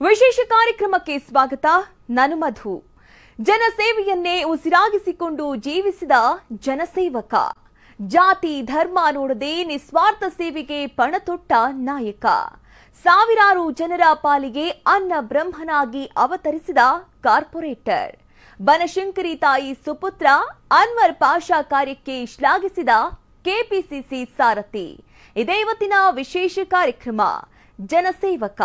ವಿಶೇಷ ಕಾರ್ಯಕ್ರಮಕ್ಕೆ ಸ್ವಾಗತ ನಾನು ಮಧು ಜನಸೇವೆಯನ್ನೇ ಉಸಿರಾಗಿಸಿಕೊಂಡು ಜೀವಿಸಿದ ಜನಸೇವಕ ಜಾತಿ ಧರ್ಮ ನೋಡದೆ ನಿಸ್ವಾರ್ಥ ಸೇವೆಗೆ ಪಣತೊಟ್ಟ ನಾಯಕ ಸಾವಿರಾರು ಜನರ ಪಾಲಿಗೆ ಅನ್ನ ಬ್ರಹ್ಮನಾಗಿ ಅವತರಿಸಿದ ಕಾರ್ಪೊರೇಟರ್ ಬನಶಂಕರಿ ತಾಯಿ ಸುಪುತ್ರ ಅನ್ವರ್ ಪಾಷಾ ಕಾರ್ಯಕ್ಕೆ ಶ್ಲಾಘಿಸಿದ ಕೆಪಿಸಿಸಿ ಸಾರಥಿ ಇದೇ ಇವತ್ತಿನ ವಿಶೇಷ ಕಾರ್ಯಕ್ರಮ ಜನಸೇವಕ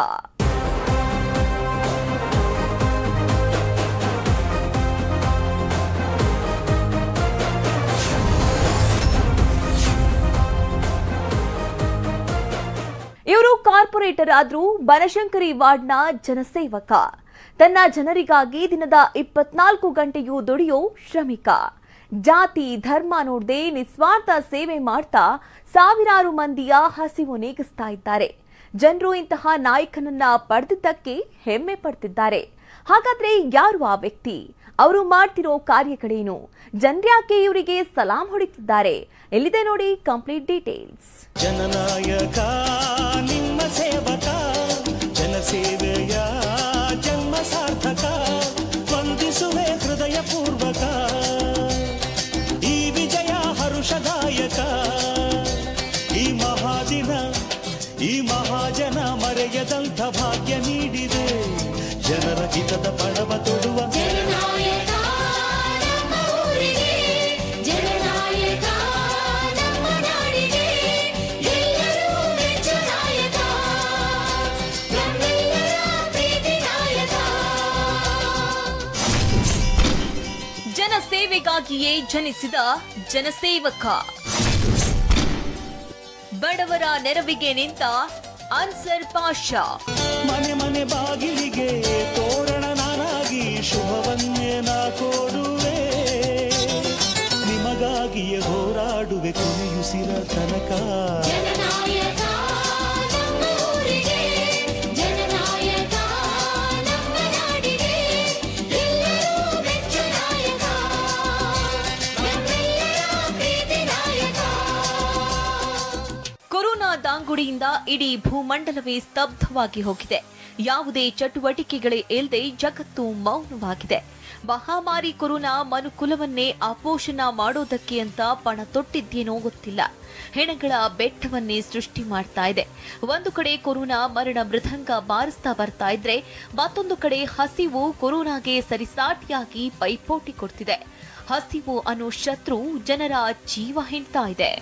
ಇವರು ಕಾರ್ಪೊರೇಟರ್ ಆದ್ರೂ ಬನಶಂಕರಿ ವಾರ್ಡ್ನ ಜನಸೇವಕ ತನ್ನ ಜನರಿಗಾಗಿ ದಿನದ ಇಪ್ಪತ್ನಾಲ್ಕು ಗಂಟೆಯೂ ದುಡಿಯೋ ಶ್ರಮಿಕ ಜಾತಿ ಧರ್ಮ ನೋಡದೆ ನಿಸ್ವಾರ್ಥ ಸೇವೆ ಮಾಡ್ತಾ ಸಾವಿರಾರು ಮಂದಿಯ ಹಸಿವು ನೀಗಿಸ್ತಾ ಇದ್ದಾರೆ ಜನರು ಇಂತಹ ನಾಯಕನನ್ನ ಪಡೆದಿದ್ದಕ್ಕೆ ಹೆಮ್ಮೆ ಪಡ್ತಿದ್ದಾರೆ ಹಾಗಾದ್ರೆ ಯಾರು ಆ ವ್ಯಕ್ತಿ ಅವರು ಮಾಡ್ತಿರೋ ಕಾರ್ಯಗಳೇನು ಜನರ್ಯಾಕೆ ಇವರಿಗೆ ಸಲಾಂ ಹೊಡಿತಿದ್ದಾರೆ ಎಲ್ಲಿದೆ ನೋಡಿ ಕಂಪ್ಲೀಟ್ ಡೀಟೇಲ್ಸ್ ಜನನಾಯಕ ನಿಮ್ಮ ಸೇವಕ ಜನಸೇವೆಯ ಜನ್ಮ ಸಾರ್ಥಕ ವಂದಿಸುವೆ ಹೃದಯ ಪೂರ್ವಕ ಈ ವಿಜಯ ಹರುಷದಾಯಕ ಈ ಮಹಾದಿನ ಈ ಮಹಾಜನ ಮರೆಯದಂಥ ಭಾಗ್ಯ ನೀಡಿದೆ ಜನರ ಹಿತದ ಪಡವ ತೊಡುವ ಜನನಾಯಕ ನಮ್ಮ ಊರಿಗೆ ಜನನಾಯಕ ನಮ್ಮ ನಾಡಿಗೆ ಎಲ್ಲರೂ ಮೆಚ್ಚು ನಾಯಕ ನಮ್ಮೆಲ್ಲರ ಪ್ರೀತಿ ನಾಯಕ ಜನಸೇವೆಗಾಗಿಯೇ ಜನಿಸಿದ ಜನಸೇವಕ ಬಡವರ ನೆರವಿಗೆ ನಿಂತ ಅನ್ಸರ್ ಪಾಷಾ ಮನೆ ಮನೆ ಬಾಗಿಲಿಗೆ ತೋರಣ ನಾನಾಗಿ ಶುಭವನ್ನೇ ನಾ ಕೊಡುವೆ ನಿಮಗಾಗಿಯೇ ಹೋರಾಡುವೆ ಕೊನೆಯುಸಿರ ತನಕ ಜನನಾಯಕ ನಮ್ಮ ಊರಿಗೆ ಜನನಾಯಕ ನಮ್ಮ ನಾಡಿಗೆ ಎಲ್ಲರೂ ಮೆಚ್ಚು ನಾಯಕ ನಮ್ಮೆಲ್ಲರ ಪ್ರೀತಿ ನಾಯಕ ಕೊರೋನಾ ದಾಂಗುಡಿಯಿಂದ ಇಡೀ ಭೂಮಂಡಲವೇ ಸ್ತಬ್ಧವಾಗಿ ಹೋಗಿದೆ ಯಾವುದೇ ಚಟುವಟಿಕೆಗಳೇ ಇಲ್ಲದೆ ಜಗತ್ತು ಮೌನವಾಗಿದೆ ಮಹಾಮಾರಿ ಕೊರೋನಾ ಮನುಕುಲವನ್ನೇ ಅಪೋಷಣ ಮಾಡೋದಕ್ಕೆ ಅಂತ ಪಣ ತೊಟ್ಟಿದ್ದೇನೋ ಗೊತ್ತಿಲ್ಲ ಹೆಣಗಳ ಬೆಟ್ಟವನ್ನೇ ಸೃಷ್ಟಿ ಮಾಡ್ತಾ ಇದೆ ಒಂದು ಕಡೆ ಕೊರೋನಾ ಮರಣ ಮೃದಂಗ ಬಾರಿಸ್ತಾ ಬರ್ತಾ ಇದ್ರೆ ಮತ್ತೊಂದು ಕಡೆ ಹಸಿವು ಕೊರೋನಾಗೆ ಸರಿಸಾಟಿಯಾಗಿ ಪೈಪೋಟಿ ಕೊಡ್ತಿದೆ ಹಸಿವು ಅನ್ನೋ ಶತ್ರು ಜನರ ಜೀವ ಹಿಂಡ್ತಾ ಇದೆ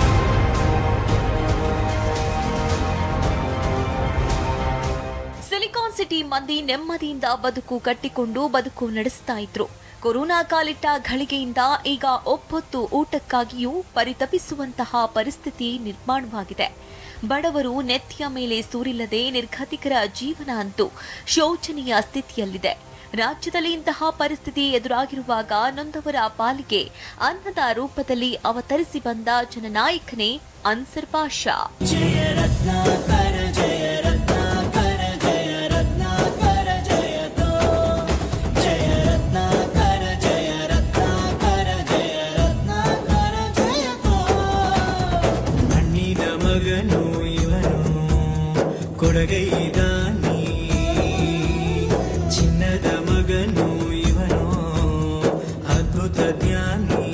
ಸಿಲಿಕಾನ್ ಸಿಟಿ ಮಂದಿ ನೆಮ್ಮದಿಯಿಂದ ಬದುಕು ಕಟ್ಟಿಕೊಂಡು ಬದುಕು ನಡೆಸ್ತಾ ಇದ್ರು ಕೊರೋನಾ ಕಾಲಿಟ್ಟ ಘಳಿಗೆಯಿಂದ ಈಗ ಒಪ್ಪೊತ್ತು ಊಟಕ್ಕಾಗಿಯೂ ಪರಿತಪಿಸುವಂತಹ ಪರಿಸ್ಥಿತಿ ನಿರ್ಮಾಣವಾಗಿದೆ ಬಡವರು ನೆತ್ತಿಯ ಮೇಲೆ ಸೂರಿಲ್ಲದೆ ನಿರ್ಗತಿಕರ ಜೀವನ ಅಂತೂ ಶೋಚನೀಯ ಸ್ಥಿತಿಯಲ್ಲಿದೆ ರಾಜ್ಯದಲ್ಲಿ ಇಂತಹ ಪರಿಸ್ಥಿತಿ ಎದುರಾಗಿರುವಾಗ ನೊಂದವರ ಪಾಲಿಗೆ ಅನ್ನದ ರೂಪದಲ್ಲಿ ಅವತರಿಸಿ ಬಂದ ಜನನಾಯಕನೇ ಅನ್ಸರ್ ಪಾಷಾ ಮಣ್ಣಿನ ಮಗನು ಇವನು ಕೊಡಗೈದಾನಿ ಚಿನ್ನದ ಮಗನು ಇವನು ಅದ್ಭುತ ಜ್ಞಾನಿ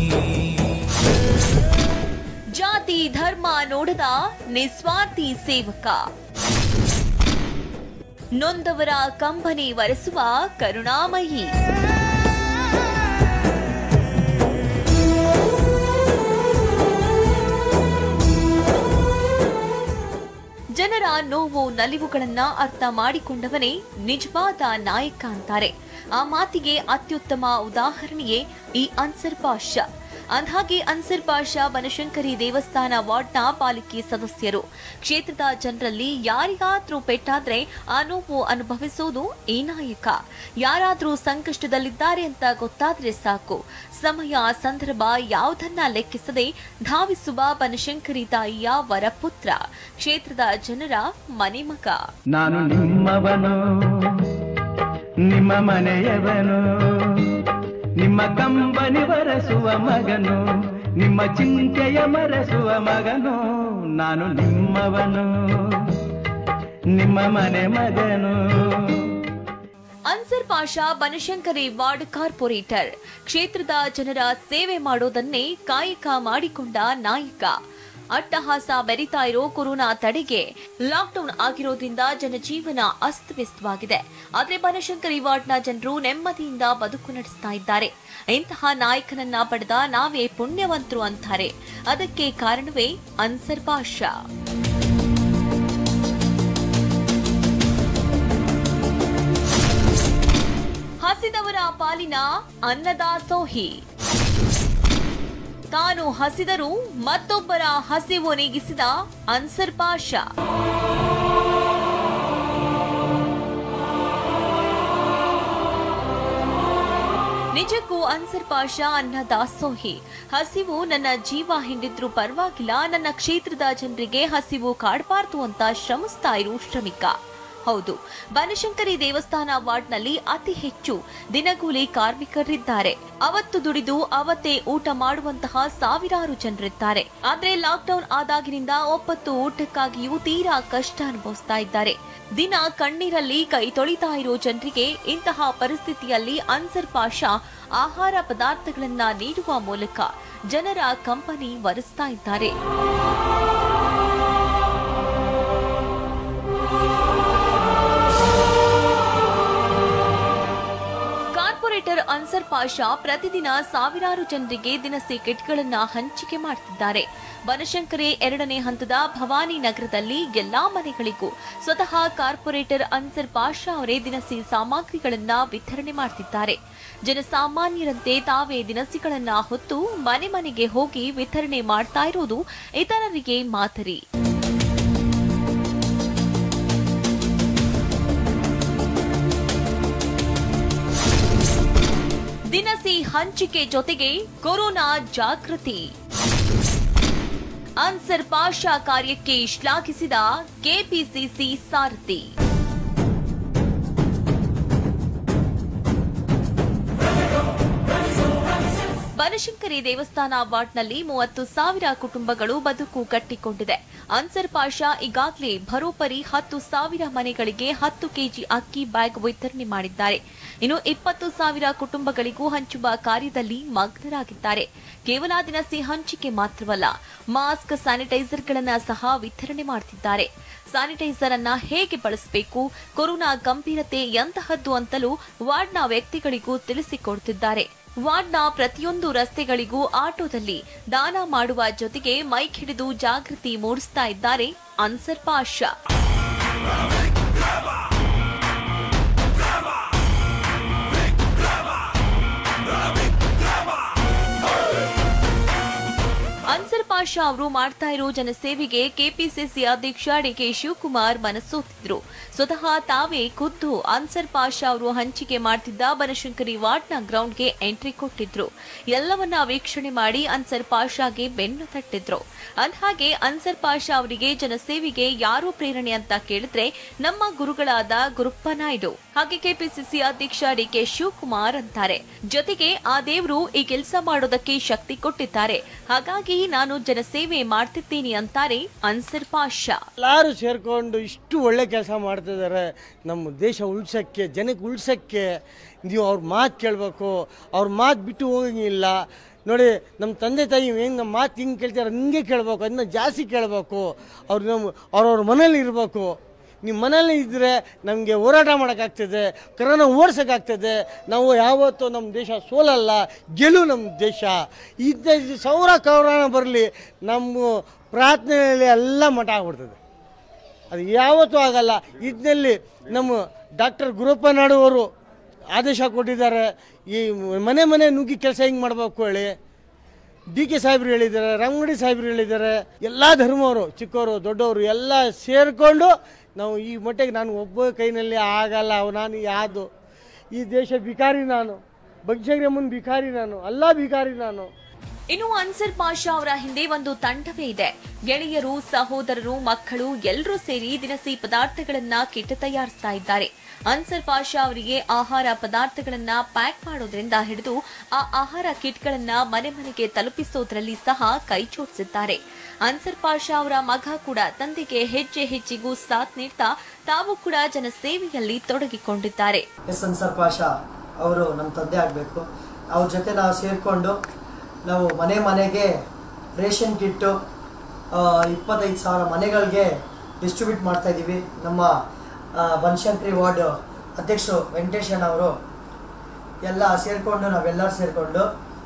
ಜಾತಿ ಧರ್ಮ ನೋಡದ ನಿಸ್ವಾರ್ಥಿ ಸೇವಕ ನೊಂದವರ ಕಂಬನಿ ವರೆಸುವ ಕರುಣಾಮಯಿ ಜನರ ನೋವು ನಲಿವುಗಳನ್ನ ಅರ್ಥ ಮಾಡಿಕೊಂಡವನೇ ನಿಜವಾದ ನಾಯಕ ಅಂತಾರೆ ಆ ಮಾತಿಗೆ ಅತ್ಯುತ್ತಮ ಉದಾಹರಣೆಯೇ ಈ ಅನ್ಸರ್ ಪಾಷಾ ಅಂದ್ಹಾಗೆ ಅನ್ಸರ್ ಪಾಷಾ ಬನಶಂಕರಿ ದೇವಸ್ಥಾನ ವಾರ್ಡ್ನ ಪಾಲಿಕೆ ಸದಸ್ಯರು ಕ್ಷೇತ್ರದ ಜನರಲ್ಲಿ ಯಾರಿಗಾದ್ರೂ ಪೆಟ್ಟಾದ್ರೆ ಆ ನೋವು ಅನುಭವಿಸೋದು ಈ ನಾಯಕ ಯಾರಾದ್ರೂ ಸಂಕಷ್ಟದಲ್ಲಿದ್ದಾರೆ ಅಂತ ಗೊತ್ತಾದ್ರೆ ಸಾಕು ಸಮಯ ಸಂದರ್ಭ ಯಾವುದನ್ನ ಲೆಕ್ಕಿಸದೆ ಧಾವಿಸುವ ಬನಶಂಕರಿ ತಾಯಿಯ ವರಪುತ್ರ ಕ್ಷೇತ್ರದ ಜನರ ಮನೆಮಗ ನಾನು ನಿಮ್ಮವನು ನಿಮ್ಮ ಮನೆಯವನು ನಿಮ್ಮ ಕಂಬನಿ ಬರೆಸುವ ಮಗನು ನಿಮ್ಮ ಚಿಂತೆಯ ಮರೆಸುವ ಮಗನು ನಾನು ನಿಮ್ಮವನು ನಿಮ್ಮ ಮನೆ ಮಗನು ಪಾಷಾ ಬನಶಂಕರಿ ವಾರ್ಡ್ ಕಾರ್ಪೊರೇಟರ್ ಕ್ಷೇತ್ರದ ಜನರ ಸೇವೆ ಮಾಡೋದನ್ನೇ ಕಾಯಕ ಮಾಡಿಕೊಂಡ ನಾಯಕ ಅಟ್ಟಹಾಸ ಬೆರಿತಾ ಇರೋ ಕೊರೋನಾ ತಡೆಗೆ ಲಾಕ್ಡೌನ್ ಆಗಿರೋದ್ರಿಂದ ಜನಜೀವನ ಅಸ್ತವ್ಯಸ್ತವಾಗಿದೆ ಆದ್ರೆ ಬನಶಂಕರಿ ವಾರ್ಡ್ನ ಜನರು ನೆಮ್ಮದಿಯಿಂದ ಬದುಕು ನಡೆಸ್ತಾ ಇದ್ದಾರೆ ಇಂತಹ ನಾಯಕನನ್ನ ಪಡೆದ ನಾವೇ ಪುಣ್ಯವಂತರು ಅಂತಾರೆ ಅದಕ್ಕೆ ಕಾರಣವೇ ಅನ್ಸರ್ ಪಾಷಾ ಹಸಿದವರ ಪಾಲಿನ ಅನ್ನದಾಸೋಹಿ ತಾನು ಹಸಿದರೂ ಮತ್ತೊಬ್ಬರ ಹಸಿವು ನೀಗಿಸಿದ ಅನ್ಸರ್ ಪಾಷಾ ನಿಜಕ್ಕೂ ಅನ್ಸರ್ ಪಾಷಾ ಅನ್ನ ದಾಸೋಹಿ ಹಸಿವು ನನ್ನ ಜೀವ ಹಿಂಡಿದ್ರು ಪರವಾಗಿಲ್ಲ ನನ್ನ ಕ್ಷೇತ್ರದ ಜನರಿಗೆ ಹಸಿವು ಕಾಡಬಾರ್ದು ಅಂತ ಶ್ರಮಿಸ್ತಾ ಇರು ಶ್ರಮಿಕ ಹೌದು ಬನಶಂಕರಿ ದೇವಸ್ಥಾನ ವಾರ್ಡ್ನಲ್ಲಿ ಅತಿ ಹೆಚ್ಚು ದಿನಗೂಲಿ ಕಾರ್ಮಿಕರಿದ್ದಾರೆ ಅವತ್ತು ದುಡಿದು ಅವತ್ತೇ ಊಟ ಮಾಡುವಂತಹ ಸಾವಿರಾರು ಜನರಿದ್ದಾರೆ ಆದ್ರೆ ಲಾಕ್ಡೌನ್ ಆದಾಗಿನಿಂದ ಒಪ್ಪತ್ತು ಊಟಕ್ಕಾಗಿಯೂ ತೀರಾ ಕಷ್ಟ ಅನುಭವಿಸ್ತಾ ಇದ್ದಾರೆ ದಿನ ಕಣ್ಣೀರಲ್ಲಿ ಕೈ ತೊಳಿತಾ ಇರೋ ಜನರಿಗೆ ಇಂತಹ ಪರಿಸ್ಥಿತಿಯಲ್ಲಿ ಅನ್ಸರ್ ಪಾಷಾ ಆಹಾರ ಪದಾರ್ಥಗಳನ್ನ ನೀಡುವ ಮೂಲಕ ಜನರ ಕಂಪನಿ ವರಿಸ್ತಾ ಇದ್ದಾರೆ ಕಾರ್ಪೊರೇಟರ್ ಅನ್ಸರ್ ಪಾಷಾ ಪ್ರತಿದಿನ ಸಾವಿರಾರು ಜನರಿಗೆ ದಿನಸಿ ಕಿಟ್ಗಳನ್ನ ಹಂಚಿಕೆ ಮಾಡ್ತಿದ್ದಾರೆ ಬನಶಂಕರಿ ಎರಡನೇ ಹಂತದ ಭವಾನಿ ನಗರದಲ್ಲಿ ಎಲ್ಲಾ ಮನೆಗಳಿಗೂ ಸ್ವತಃ ಕಾರ್ಪೊರೇಟರ್ ಅನ್ಸರ್ ಪಾಷಾ ಅವರೇ ದಿನಸಿ ಸಾಮಗ್ರಿಗಳನ್ನ ವಿತರಣೆ ಮಾಡ್ತಿದ್ದಾರೆ ಜನಸಾಮಾನ್ಯರಂತೆ ತಾವೇ ದಿನಸಿಗಳನ್ನ ಹೊತ್ತು ಮನೆ ಮನೆಗೆ ಹೋಗಿ ವಿತರಣೆ ಮಾಡ್ತಾ ಇರೋದು ಇತರರಿಗೆ ಮಾದರಿ ದಿನಸಿ ಹಂಚಿಕೆ ಜೊತೆಗೆ ಕೊರೋನಾ ಜಾಗೃತಿ ಅನ್ಸರ್ ಪಾಷಾ ಕಾರ್ಯಕ್ಕೆ ಶ್ಲಾಘಿಸಿದ ಕೆಪಿಸಿಸಿ ಸಾರಥಿ ಬನಶಂಕರಿ ದೇವಸ್ಥಾನ ವಾರ್ಡ್ನಲ್ಲಿ ಮೂವತ್ತು ಸಾವಿರ ಕುಟುಂಬಗಳು ಬದುಕು ಕಟ್ಟಿಕೊಂಡಿದೆ ಅನ್ಸರ್ ಪಾಷಾ ಈಗಾಗಲೇ ಭರೋಪರಿ ಹತ್ತು ಸಾವಿರ ಮನೆಗಳಿಗೆ ಹತ್ತು ಕೆಜಿ ಅಕ್ಕಿ ಬ್ಯಾಗ್ ವಿತರಣೆ ಮಾಡಿದ್ದಾರೆ ಇನ್ನು ಇಪ್ಪತ್ತು ಸಾವಿರ ಕುಟುಂಬಗಳಿಗೂ ಹಂಚುವ ಕಾರ್ಯದಲ್ಲಿ ಮಗ್ನರಾಗಿದ್ದಾರೆ ಕೇವಲ ದಿನಸಿ ಹಂಚಿಕೆ ಮಾತ್ರವಲ್ಲ ಮಾಸ್ಕ್ ಸ್ಯಾನಿಟೈಸರ್ಗಳನ್ನ ಸಹ ವಿತರಣೆ ಮಾಡುತ್ತಿದ್ದಾರೆ ಸ್ಯಾನಿಟೈಸರ್ ಅನ್ನ ಹೇಗೆ ಬಳಸಬೇಕು ಕೊರೋನಾ ಗಂಭೀರತೆ ಎಂತಹದ್ದು ಅಂತಲೂ ವಾರ್ಡ್ನ ವ್ಯಕ್ತಿಗಳಿಗೂ ತಿಳಿಸಿಕೊಡುತ್ತಿದ್ದಾರೆ ವಾರ್ಡ್ನ ಪ್ರತಿಯೊಂದು ರಸ್ತೆಗಳಿಗೂ ಆಟೋದಲ್ಲಿ ದಾನ ಮಾಡುವ ಜೊತೆಗೆ ಮೈಕ್ ಹಿಡಿದು ಜಾಗೃತಿ ಮೂಡಿಸ್ತಾ ಇದ್ದಾರೆ ಅನ್ಸರ್ ಪಾಷಾ ಅನ್ಸರ್ ಪಾಷಾ ಅವರು ಮಾಡ್ತಾ ಇರೋ ಜನಸೇವೆಗೆ ಕೆಪಿಸಿಸಿ ಅಧ್ಯಕ್ಷ ಡಿಕೆ ಶಿವಕುಮಾರ್ ಮನಸೋತಿದ್ರು ಸ್ವತಃ ತಾವೇ ಖುದ್ದು ಅನ್ಸರ್ ಪಾಷಾ ಅವರು ಹಂಚಿಕೆ ಮಾಡ್ತಿದ್ದ ಬನಶಂಕರಿ ವಾರ್ಡ್ನ ಗ್ರೌಂಡ್ಗೆ ಎಂಟ್ರಿ ಕೊಟ್ಟಿದ್ರು ಎಲ್ಲವನ್ನ ವೀಕ್ಷಣೆ ಮಾಡಿ ಅನ್ಸರ್ ಪಾಷಾಗೆ ಬೆನ್ನು ತಟ್ಟಿದ್ರು ಅಂದ್ಹಾಗೆ ಅನ್ಸರ್ ಪಾಷಾ ಅವರಿಗೆ ಜನಸೇವೆಗೆ ಯಾರು ಪ್ರೇರಣೆ ಅಂತ ಕೇಳಿದ್ರೆ ನಮ್ಮ ಗುರುಗಳಾದ ಗುರುಪ್ಪ ನಾಯ್ಡು ಹಾಗೆ ಕೆಪಿಸಿಸಿ ಅಧ್ಯಕ್ಷ ಡಿಕೆ ಶಿವಕುಮಾರ್ ಅಂತಾರೆ ಜೊತೆಗೆ ಆ ದೇವರು ಈ ಕೆಲಸ ಮಾಡೋದಕ್ಕೆ ಶಕ್ತಿ ಕೊಟ್ಟಿದ್ದಾರೆ ಹಾಗಾಗಿ ನಾನು ಜನಸೇವೆ ಮಾಡ್ತಿದ್ದೀನಿ ಅಂತಾರೆ ಅನ್ಸರ್ ಪಾಷಾ ಎಲ್ಲರೂ ಸೇರಿಕೊಂಡು ಇಷ್ಟು ಒಳ್ಳೆ ಕೆಲಸ ಮಾಡ್ತಿದ್ದಾರೆ ನಮ್ಮ ದೇಶ ಉಳ್ಸೋಕ್ಕೆ ಜನಕ್ಕೆ ಉಳ್ಸೋಕ್ಕೆ ನೀವು ಅವ್ರ ಮಾತು ಕೇಳಬೇಕು ಅವ್ರ ಮಾತು ಬಿಟ್ಟು ಹೋಗಂಗಿಲ್ಲ ನೋಡಿ ನಮ್ಮ ತಂದೆ ತಾಯಿ ಏನು ನಮ್ಮ ಮಾತು ಹಿಂಗೆ ಕೇಳ್ತಾರೆ ಹಿಂಗೆ ಕೇಳಬೇಕು ಅದನ್ನ ಜಾಸ್ತಿ ಕೇಳಬೇಕು ಅವ್ರು ನಮ್ಮ ಅವ್ರವ್ರ ಮನೇಲಿ ಇರಬೇಕು ನಿಮ್ಮ ಮನೇಲಿ ಇದ್ದರೆ ನಮಗೆ ಹೋರಾಟ ಮಾಡೋಕ್ಕಾಗ್ತದೆ ಕರೋನಾ ಓಡ್ಸೋಕ್ಕಾಗ್ತದೆ ನಾವು ಯಾವತ್ತೂ ನಮ್ಮ ದೇಶ ಸೋಲಲ್ಲ ಗೆಲು ನಮ್ಮ ದೇಶ ಇದ್ದ ಸಾವಿರ ಕರೋನಾ ಬರಲಿ ನಮ್ಮ ಪ್ರಾರ್ಥನೆಯಲ್ಲಿ ಎಲ್ಲ ಮಠ ಆಗ್ಬಿಡ್ತದೆ ಅದು ಯಾವತ್ತೂ ಆಗಲ್ಲ ಇದರಲ್ಲಿ ನಮ್ಮ ಡಾಕ್ಟರ್ ಗುರುಪ್ಪ ನಾಡುವರು ಆದೇಶ ಕೊಟ್ಟಿದ್ದಾರೆ ಈ ಮನೆ ಮನೆ ನುಗ್ಗಿ ಕೆಲಸ ಹೆಂಗೆ ಮಾಡಬೇಕು ಹೇಳಿ ಡಿ ಕೆ ಸಾಹೇಬ್ರು ಹೇಳಿದ್ದಾರೆ ರಾಮಗಡಿ ಸಾಹೇಬ್ರು ಹೇಳಿದ್ದಾರೆ ಎಲ್ಲ ಧರ್ಮವರು ಚಿಕ್ಕವರು ದೊಡ್ಡವರು ಎಲ್ಲ ಸೇರಿಕೊಂಡು ನಾವು ಈ ಮಟ್ಟಿಗೆ ನಾನು ಒಬ್ಬ ಕೈನಲ್ಲಿ ಆಗಲ್ಲ ಅವ್ ನಾನು ಯಾವುದು ಈ ದೇಶ ಭಿಕಾರಿ ನಾನು ಬಗ್ಜಗ್ರೆ ಮುಂದೆ ಭಿಕಾರಿ ನಾನು ಎಲ್ಲ ಭಿಕಾರಿ ನಾನು ಇನ್ನು ಅನ್ಸರ್ ಪಾಷಾ ಅವರ ಹಿಂದೆ ಒಂದು ತಂಡವೇ ಇದೆ ಗೆಳೆಯರು ಸಹೋದರರು ಮಕ್ಕಳು ಎಲ್ಲರೂ ಸೇರಿ ದಿನಸಿ ಪದಾರ್ಥಗಳನ್ನ ಕಿಟ್ ತಯಾರಿಸ್ತಾ ಇದ್ದಾರೆ ಅನ್ಸರ್ ಪಾಷಾ ಅವರಿಗೆ ಆಹಾರ ಪದಾರ್ಥಗಳನ್ನ ಪ್ಯಾಕ್ ಮಾಡೋದ್ರಿಂದ ಹಿಡಿದು ಆ ಆಹಾರ ಕಿಟ್ಗಳನ್ನ ಮನೆ ಮನೆಗೆ ತಲುಪಿಸೋದ್ರಲ್ಲಿ ಸಹ ಕೈ ಜೋಡಿಸಿದ್ದಾರೆ ಅನ್ಸರ್ ಪಾಷಾ ಅವರ ಮಗ ಕೂಡ ತಂದೆಗೆ ಹೆಜ್ಜೆ ಹೆಜ್ಜೆಗೂ ಸಾಥ್ ನೀಡ್ತಾ ತಾವು ಕೂಡ ಜನಸೇವೆಯಲ್ಲಿ ತೊಡಗಿಕೊಂಡಿದ್ದಾರೆ ಎಸ್ ಅನ್ಸರ್ ಪಾಷಾ ಅವರು ನಮ್ಮ ತಂದೆ ಆಗಬೇಕು ಅವ್ರ ಜೊತೆ ನಾವು ಸೇರಿಕೊಂಡು ನಾವು ಮನೆ ಮನೆಗೆ ರೇಷನ್ ಕಿಟ್ಟು ಆ, ಇಪ್ಪತ್ತೈದು ಸಾವಿರ ಮನೆಗಳಿಗೆ ಡಿಸ್ಟ್ರಿಬ್ಯೂಟ್ ಮಾಡ್ತಾ ಇದ್ದೀವಿ ನಮ್ಮ ಆ, ಬನಶಂಕರಿ ವಾರ್ಡ್ ಅಧ್ಯಕ್ಷರು ವೆಂಕಟೇಶನ್ ಅವರು ಎಲ್ಲ ಸೇರಿಕೊಂಡು ನಾವೆಲ್ಲರೂ ಸೇರಿಕೊಂಡು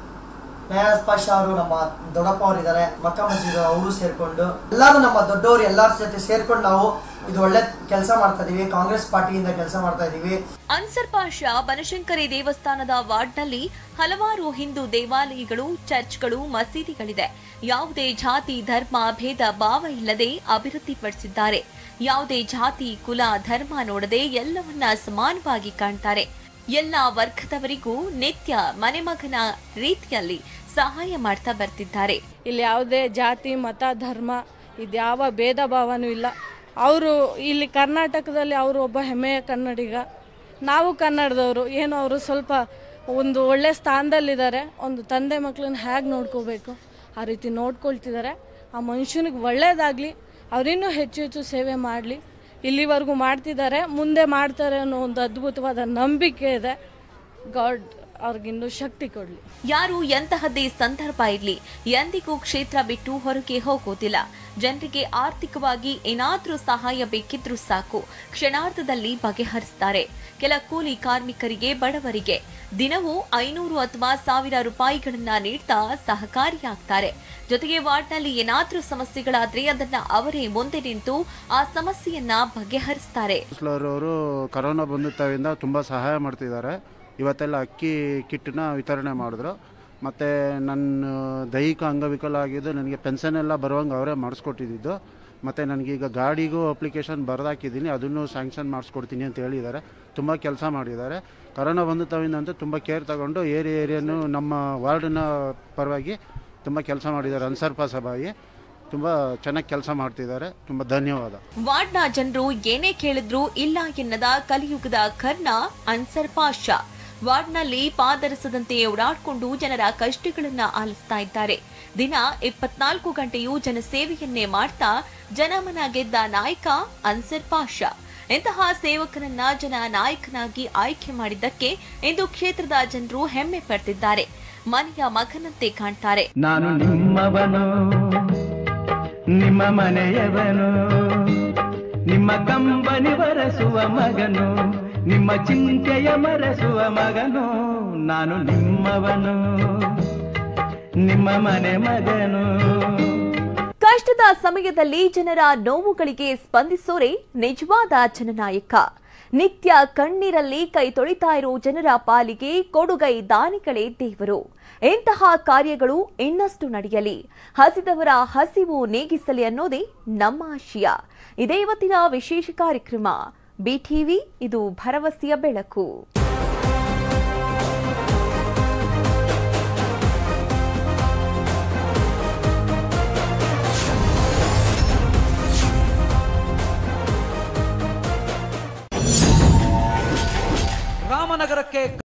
ನಯಾಜ್ ಪಾಷಾ ಅವರು ನಮ್ಮ ದೊಡ್ಡಪ್ಪ ಅವರು ಇದ್ದಾರೆ ಮಕ್ಕ ಮಸೀದ್ ಅವರು ಸೇರಿಕೊಂಡು ಎಲ್ಲರೂ ನಮ್ಮ ದೊಡ್ಡವರು ಎಲ್ಲರ ಜೊತೆ ಸೇರ್ಕೊಂಡು ನಾವು ಇದು ಒಳ್ಳೆ ಕೆಲಸ ಮಾಡ್ತಾ ಇದೀವಿ ಕಾಂಗ್ರೆಸ್ ಪಾರ್ಟಿಯಿಂದ ಕೆಲಸ ಮಾಡ್ತಾ ಇದೀವಿ ಅನ್ಸರ್ ಪಾಷಾ ಬನಶಂಕರಿ ದೇವಸ್ಥಾನದ ವಾರ್ಡ್ನಲ್ಲಿ ಹಲವಾರು ಹಿಂದೂ ದೇವಾಲಯಗಳು ಚರ್ಚ್ಗಳು ಮಸೀದಿಗಳಿದೆ ಯಾವುದೇ ಜಾತಿ ಧರ್ಮ ಭೇದ ಭಾವ ಇಲ್ಲದೆ ಅಭಿವೃದ್ಧಿಪಡಿಸಿದ್ದಾರೆ ಯಾವುದೇ ಜಾತಿ ಕುಲ ಧರ್ಮ ನೋಡದೆ ಎಲ್ಲವನ್ನ ಸಮಾನವಾಗಿ ಕಾಣ್ತಾರೆ ಎಲ್ಲ ವರ್ಗದವರಿಗೂ ನಿತ್ಯ ಮನೆಮಗನ ರೀತಿಯಲ್ಲಿ ಸಹಾಯ ಮಾಡ್ತಾ ಬರ್ತಿದ್ದಾರೆ ಇಲ್ಲಿ ಯಾವುದೇ ಜಾತಿ ಮತ ಧರ್ಮ ಇದ್ಯಾವ ಭೇದ ಭಾವನೂ ಇಲ್ಲ ಅವರು ಇಲ್ಲಿ ಕರ್ನಾಟಕದಲ್ಲಿ ಅವರು ಒಬ್ಬ ಹೆಮ್ಮೆಯ ಕನ್ನಡಿಗ ನಾವು ಕನ್ನಡದವರು ಏನು ಅವರು ಸ್ವಲ್ಪ ಒಂದು ಒಳ್ಳೆ ಸ್ಥಾನದಲ್ಲಿದ್ದಾರೆ ಒಂದು ತಂದೆ ಮಕ್ಕಳನ್ನ ಹೇಗೆ ನೋಡ್ಕೋಬೇಕು ಆ ರೀತಿ ನೋಡ್ಕೊಳ್ತಿದ್ದಾರೆ ಆ ಮನುಷ್ಯನಿಗೆ ಒಳ್ಳೇದಾಗಲಿ ಅವರಿನ್ನೂ ಹೆಚ್ಚು ಹೆಚ್ಚು ಸೇವೆ ಮಾಡಲಿ ಇಲ್ಲಿವರೆಗೂ ಮಾಡ್ತಿದ್ದಾರೆ ಮುಂದೆ ಮಾಡ್ತಾರೆ ಅನ್ನೋ ಒಂದು ಅದ್ಭುತವಾದ ನಂಬಿಕೆ ಇದೆ ಗಾಡ್ ಅವ್ರಿಗಿನ್ನೂ ಶಕ್ತಿ ಕೊಡಲಿ ಯಾರು ಎಂತಹದ್ದೇ ಸಂದರ್ಭ ಇರ್ಲಿ ಎಂದಿಗೂ ಕ್ಷೇತ್ರ ಬಿಟ್ಟು ಹೊರಗೆ ಹೋಗೋದಿಲ್ಲ ಜನರಿಗೆ ಆರ್ಥಿಕವಾಗಿ ಏನಾದ್ರೂ ಸಹಾಯ ಬೇಕಿದ್ರೂ ಸಾಕು ಕ್ಷಣಾರ್ಧದಲ್ಲಿ ಬಗೆಹರಿಸ್ತಾರೆ ಕೆಲ ಕೂಲಿ ಕಾರ್ಮಿಕರಿಗೆ ಬಡವರಿಗೆ ದಿನವೂ ಐನೂರು ಅಥವಾ ಸಾವಿರ ರೂಪಾಯಿಗಳನ್ನ ನೀಡ್ತಾ ಸಹಕಾರಿಯಾಗ್ತಾರೆ ಜೊತೆಗೆ ವಾರ್ಡ್ನಲ್ಲಿ ಏನಾದ್ರೂ ಸಮಸ್ಯೆಗಳಾದ್ರೆ ಅದನ್ನ ಅವರೇ ಮುಂದೆ ನಿಂತು ಆ ಸಮಸ್ಯೆಯನ್ನ ಬಗೆಹರಿಸ್ತಾರೆ ಅವರು ಕರೋನಾ ಬಂದಿದ್ದರಿಂದ ತುಂಬ ಸಹಾಯ ಮಾಡ್ತಿದ್ದಾರೆ ಇವತ್ತೆಲ್ಲ ಅಕ್ಕಿ ಕಿಟ್ಟನ್ನ ವಿತರಣೆ ಮಾಡಿದ್ರು ಮತ್ತು ನನ್ನ ದೈಹಿಕ ಅಂಗವಿಕಲ ಆಗಿದ್ದು ನನಗೆ ಪೆನ್ಷನ್ ಎಲ್ಲ ಬರುವಂಗೆ ಅವರೇ ಮಾಡಿಸ್ಕೊಟ್ಟಿದ್ದು ಮತ್ತು ನನಗೀಗ ಗಾಡಿಗೂ ಅಪ್ಲಿಕೇಶನ್ ಬರೆದಾಕಿದ್ದೀನಿ ಅದನ್ನು ಸ್ಯಾಂಕ್ಷನ್ ಮಾಡಿಸ್ಕೊಡ್ತೀನಿ ಅಂತ ಹೇಳಿದ್ದಾರೆ ತುಂಬ ಕೆಲಸ ಮಾಡಿದ್ದಾರೆ ಕರೋನಾ ಬಂದ ತವಿಂದಂತೂ ತುಂಬ ಕೇರ್ ತಗೊಂಡು ಏರಿಯಾ ಏರಿಯಾನು ನಮ್ಮ ವಾರ್ಡಿನ ಪರವಾಗಿ ತುಂಬ ಕೆಲಸ ಮಾಡಿದ್ದಾರೆ ಅನ್ಸರ್ಪ ಸಭಾಯಿ ತುಂಬ ಚೆನ್ನಾಗಿ ಕೆಲಸ ಮಾಡ್ತಿದ್ದಾರೆ ತುಂಬ ಧನ್ಯವಾದ ವಾರ್ಡ್ನ ಜನರು ಏನೇ ಕೇಳಿದ್ರು ಇಲ್ಲ ಎನ್ನದ ಕಲಿಯುಗದ ಕರ್ಣ ಅನ್ಸರ್ ಪಾಷಾ ವಾರ್ಡ್ನಲ್ಲಿ ಪಾದರಸದಂತೆ ಓಡಾಡಿಕೊಂಡು ಜನರ ಕಷ್ಟಗಳನ್ನ ಆಲಿಸ್ತಾ ಇದ್ದಾರೆ ದಿನ ಇಪ್ಪತ್ನಾಲ್ಕು ಗಂಟೆಯೂ ಜನಸೇವೆಯನ್ನೇ ಮಾಡ್ತಾ ಜನಮನ ಗೆದ್ದ ನಾಯಕ ಅನ್ಸರ್ ಪಾಷಾ ಇಂತಹ ಸೇವಕನನ್ನ ಜನ ನಾಯಕನಾಗಿ ಆಯ್ಕೆ ಮಾಡಿದ್ದಕ್ಕೆ ಇಂದು ಕ್ಷೇತ್ರದ ಜನರು ಹೆಮ್ಮೆ ಪಡ್ತಿದ್ದಾರೆ ಮನೆಯ ಮಗನಂತೆ ಕಾಣ್ತಾರೆ ನಾನು ನಿಮ್ಮವನು ನಿಮ್ಮ ಮನೆಯವನು ನಿಮ್ಮ ಕಂಬನಿ ಬರೆಸುವ ಮಗನು ನಿಮ್ಮ ಚಿಂತೆಯ ಮರೆಸುವ ಮಗನು ನಾನು ನಿಮ್ಮವನು ನಿಮ್ಮ ಮನೆ ಮಗನು ಕಷ್ಟದ ಸಮಯದಲ್ಲಿ ಜನರ ನೋವುಗಳಿಗೆ ಸ್ಪಂದಿಸೋರೆ ನಿಜವಾದ ಜನನಾಯಕ ನಿತ್ಯ ಕಣ್ಣೀರಲ್ಲಿ ಕೈ ತೊಳಿತಾ ಇರೋ ಜನರ ಪಾಲಿಗೆ ಕೊಡುಗೈ ದಾನಿಗಳೇ ದೇವರು ಇಂತಹ ಕಾರ್ಯಗಳು ಇನ್ನಷ್ಟು ನಡೆಯಲಿ ಹಸಿದವರ ಹಸಿವು ನೀಗಿಸಲಿ ಅನ್ನೋದೇ ನಮ್ಮ ಆಶಯ ಇದೇ ಇವತ್ತಿನ ವಿಶೇಷ ಕಾರ್ಯಕ್ರಮ ಬಿಟಿವಿ ಇದು ಭರವಸೆಯ ಬೆಳಕು ರಾಮನಗರಕ್ಕೆ